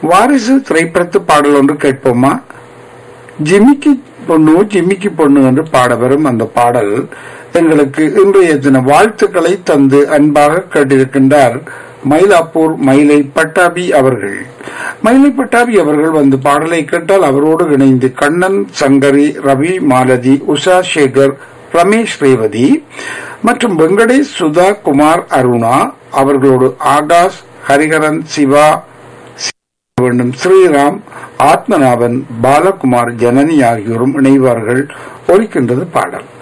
வாரிசு திரைப்படத்து பாடல் ஒன்று கேட்போமா ஜிமிக்கி பொண்ணு ஜிமிக்கி பொண்ணு என்று பாடவரும் அந்த பாடல் எங்களுக்கு இன்றைய தின வாழ்த்துக்களை தந்து அன்பாக கேட்டிருக்கின்றார் மயிலாப்பூர் மயிலை பட்டாபி அவர்கள் மயிலை பட்டாபி அவர்கள் வந்து பாடலை கேட்டால் அவரோடு இணைந்து கண்ணன் சங்கரி ரவி மாலதி உஷா சேகர் ரமேஷ் ரேவதி மற்றும் வெங்கடேஷ் சுதா குமார் அருணா அவர்களோடு ஆகாஷ் ஹரிஹரன் சிவா வேண்டும் ஸ்ரீராம் ஆத்மநாபன் பாலகுமார் ஜனனி ஆகியோரும் இணைவார்கள் ஒலிக்கின்றது பாடல்